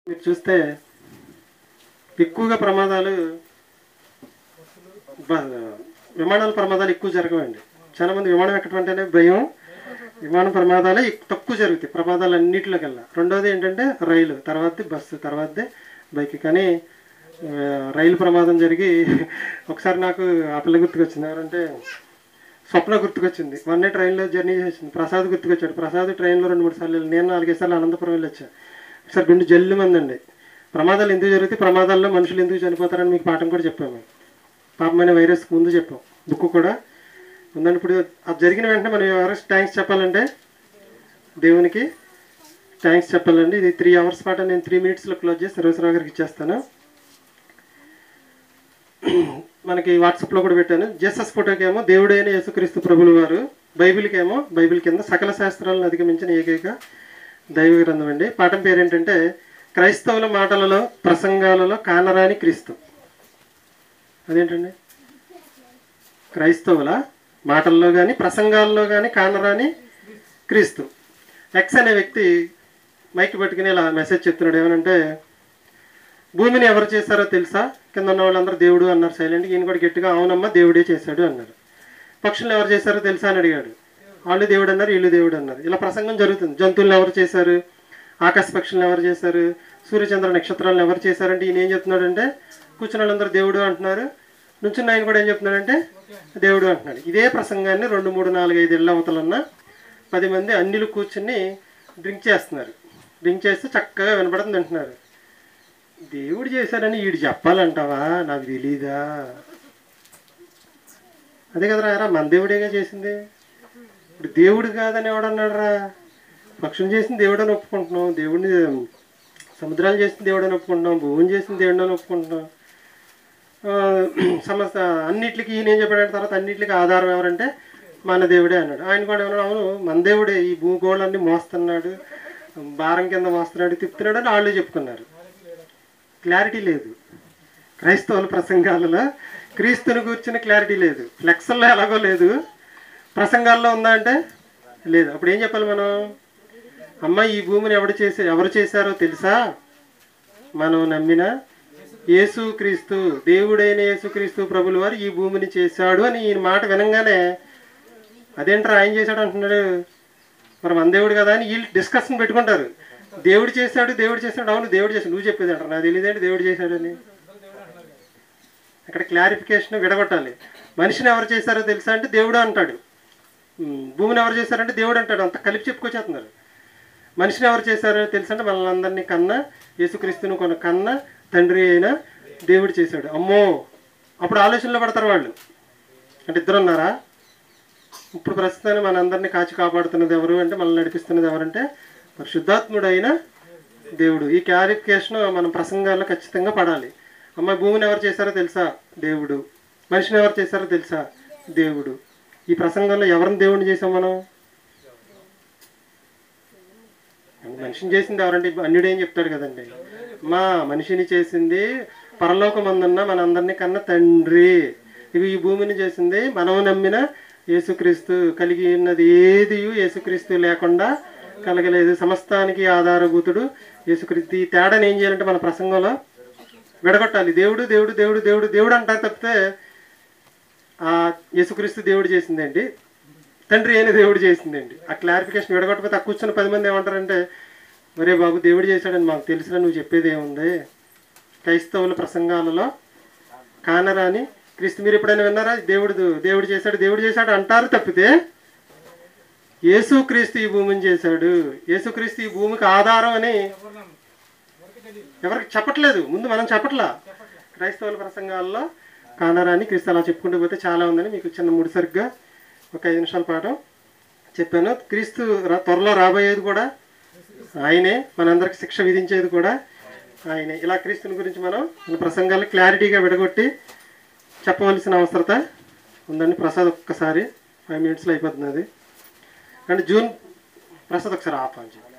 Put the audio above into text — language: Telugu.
మీరు చూస్తే ఎక్కువగా ప్రమాదాలు బ- విమానాల ప్రమాదాలు ఎక్కువ జరగవండి చాలా మంది విమానం ఎక్కడం అంటేనే భయం విమాన ప్రమాదాలే ఎక్- తక్కువ జరుగుతాయి ప్రమాదాలు అన్నింటిలో కల్లా రెండోది ఏంటంటే రైలు తర్వాతది బస్సు తర్వాతది బైక్ కానీ ఆ, రైలు ప్రమాదం జరిగి ఒకసారి నాకు ఆ పిల్ల గుర్తుకొచ్చింది ఎవరంటే స్వప్న గుర్తుకొచ్చింది వన్ డే ట్రైన్లో జర్నీ చేసింది ప్రసాద్ గుర్తుకొచ్చాడు ప్రసాద్ ట్రైన్లో రెండు మూడు సార్లు వెళ్ళి నేను నాలుగైదు సార్లు అనంతపురం వెళ్ళి వచ్చా ఒకసారి గుండె జల్లు మందండి ప్రమాదాలు ఎందుకు జరుగుతాయి ప్రమాదాల్లో మనుషులు ఎందుకు చనిపోతారని మీకు పాఠం కూడా చెప్పాము పాపమైన వైరస్ ముందు చెప్పాం బుక్ కూడా ఉందండి ఇప్పుడు అది జరిగిన వెంటనే మనం ఎవరికి థ్యాంక్స్ చెప్పాలంటే దేవునికి థ్యాంక్స్ చెప్పాలండి ఇది త్రీ అవర్స్ పాటు నేను త్రీ మినిట్స్లో క్లోజ్ చేసి సర్వేశ్వరరావు గారికి ఇచ్చేస్తాను మనకి వాట్సాప్లో కూడా పెట్టాను జెసస్ ఫోటోకి ఏమో దేవుడైన యేసుక్రీస్తు ప్రభులు వారు బైబిల్కి ఏమో బైబిల్ కింద సకల శాస్త్రాలను అధిగమించిన ఏకైక దైవ గ్రంథం అండి పాఠం పేరు ఏంటంటే క్రైస్తవుల మాటలలో ప్రసంగాలలో కానరాని క్రీస్తు అదేంటండి క్రైస్తవుల మాటల్లో కానీ ప్రసంగాల్లో కానీ కానరాని క్రీస్తు ఎక్స్ అనే వ్యక్తి మైక్ పట్టుకుని ఇలా మెసేజ్ చెప్తున్నాడు ఏమనంటే భూమిని ఎవరు చేశారో తెలుసా కింద ఉన్న వాళ్ళందరూ దేవుడు అన్నారు సైలెంట్ ఈయన కూడా గట్టిగా అవునమ్మా దేవుడే చేశాడు అన్నారు పక్షులను ఎవరు చేశారో తెలుసా అని అడిగాడు వాళ్ళు దేవుడు అన్నారు వీళ్ళు దేవుడు అన్నారు ఇలా ప్రసంగం జరుగుతుంది జంతువులను ఎవరు చేశారు ఆకాశ పక్షులను ఎవరు చేశారు సూర్యచంద్ర నక్షత్రాలను ఎవరు చేశారంటే ఈయన ఏం చెప్తున్నాడంటే కూర్చున్న వాళ్ళందరూ దేవుడు అంటున్నారు నుంచున్న ఆయన కూడా ఏం చెప్తున్నాడంటే దేవుడు అంటున్నాడు ఇదే ప్రసంగాన్ని రెండు మూడు నాలుగు ఐదు ఇళ్ళ అవతలన్న పది మంది అన్నిలు కూర్చుని డ్రింక్ చేస్తున్నారు డ్రింక్ చేస్తే చక్కగా వినపడుతుంది అంటున్నారు దేవుడు చేశాడని వీడు చెప్పాలంటావా నాకు తెలీదా అదే కదరా రా మన దేవుడేగా చేసింది ఇప్పుడు దేవుడు కాదని ఎవడన్నాడు రా పక్షులు చేసిన దేవుడు అని ఒప్పుకుంటున్నాం దేవుడిని సముద్రాలు చేసిన దేవుడు అని ఒప్పుకుంటున్నాం భూమిని చేసిన దేవుడు అని ఒప్పుకుంటున్నాం ఆ, సమస్త అన్నిటికీ ఈయన ఏం చెప్పాడంటే తర్వాత అన్నిటికీ ఆధారం ఎవరంటే మన దేవుడే అన్నాడు ఆయన కూడా ఏమన్నా అవును మన దేవుడే ఈ భూగోళాన్ని మోస్తున్నాడు భారం కింద మోస్తున్నాడు తిప్పుతున్నాడు అని వాళ్ళు చెప్పుకున్నారు క్లారిటీ లేదు క్రైస్తవుల ప్రసంగాలలో క్రీస్తుని కూర్చున్న క్లారిటీ లేదు ఫ్లెక్స్ల్లో ఎలాగో లేదు ప్రసంగాల్లో ఉందా అంటే లేదు అప్పుడు ఏం చెప్పాలి మనం అమ్మ ఈ భూమిని ఎవడు చేసే ఎవరు చేశారో తెలుసా మనం నమ్మిన యేసు క్రీస్తు దేవుడైన యేసుక్రీస్తు ప్రభులు వారు ఈ భూమిని చేశాడు అని ఈయన మాట వినంగానే అదేంట్రా ఆయన చేశాడు అంటున్నాడు మరి మన దేవుడు కదా అని వీళ్ళు డిస్కషన్ పెట్టుకుంటారు దేవుడు చేశాడు దేవుడు చేశాడు అవును దేవుడు చేశాడు నువ్వు చెప్పేది అంటారు నాకు తెలియదేంటి దేవుడు చేశాడని అక్కడ క్లారిఫికేషన్ విడగొట్టాలి మనిషిని ఎవరు చేశారో తెలుసా అంటే దేవుడు అంటాడు ఉమ్, భూమిని ఎవరు చేశారంటే దేవుడు అంటాడు అంత కలిపి చెప్పుకొచ్చేస్తున్నారు మనిషిని ఎవరు చేశారో తెలుసా అంటే మనల్ని అందరినీ కన్నా యేసుక్రీస్తుని కొన్న కన్న తండ్రి అయిన దేవుడు చేశాడు అమ్మో అప్పుడు ఆలోచనలో పడతారు వాళ్ళు అంటే ఇద్దరు ఉన్నారా ఇప్పుడు ప్రస్తుతాన్ని మనందరినీ కాచి కాపాడుతున్నది ఎవరు అంటే మనల్ని నడిపిస్తున్నది ఎవరంటే పరిశుద్ధాత్ముడైన దేవుడు ఈ క్లారిఫికేషన్ మనం ప్రసంగాల్లో ఖచ్చితంగా పడాలి అమ్మ భూమిని ఎవరు చేశారో తెలుసా దేవుడు మనిషిని ఎవరు చేశారో తెలుసా దేవుడు ఈ ప్రసంగంలో ఎవరిని దేవుడిని చేసాం మనం మనిషిని చేసింది ఎవరంటే అన్యుడు ఏం చెప్తాడు కదండి మా మనిషిని చేసింది పరలోకమందున్న మనందరినీ కన్న తండ్రి ఇవి ఈ భూమిని చేసింది మనం నమ్మిన యేసుక్రీస్తు కలిగి ఉన్నది ఏది యేసుక్రీస్తు లేకుండా కలగలేదు సమస్తానికి ఆధారభూతుడు యేసుక్రీస్తు ఈ తేడాని ఏం చేయాలంటే మన ప్రసంగంలో విడగొట్టాలి దేవుడు దేవుడు దేవుడు దేవుడు దేవుడు అంటారు తప్పితే ఆ యేసుక్రీస్తు దేవుడు చేసిందండి తండ్రి అయిన దేవుడు చేసిందండి ఆ క్లారిఫికేషన్ విడగొట్టకపోతే ఆ కూర్చున్న పది మంది ఏమంటారంటే మరే బాబు దేవుడు చేశాడని మాకు తెలిసిన నువ్వు చెప్పేది ఏముంది క్రైస్తవుల ప్రసంగాలలో కానరాని క్రీస్తు మీరు ఎప్పుడైనా విన్నారా దేవుడు దేవుడు చేశాడు దేవుడు చేశాడు అంటారు తప్పితే యేసుక్రీస్తు ఈ భూమిని చేశాడు యేసుక్రీస్తు ఈ భూమికి ఆధారం అని ఎవరికి చెప్పట్లేదు ముందు మనం చెప్పట్లా క్రైస్తవుల ప్రసంగాల్లో కానరాని క్రీస్తు అలా చెప్పుకుంటూ పోతే చాలా ఉందని మీకు చిన్న ముడిసరిగ్గా ఒక ఐదు నిమిషాల పాఠం చెప్పాను క్రీస్తు రా- త్వరలో రాబోయేది కూడా ఆయనే మనందరికి శిక్ష విధించేది కూడా ఆయనే ఇలా క్రీస్తుని గురించి మనం మన ప్రసంగాలు క్లారిటీగా విడగొట్టి చెప్పవలసిన అవసరత ఉందండి ప్రసాద్ ఒక్కసారి ఫైవ్ మినిట్స్లో అయిపోతుంది అది అండ్ జూన్ ప్రసాద్ ఒకసారి ఆపాలి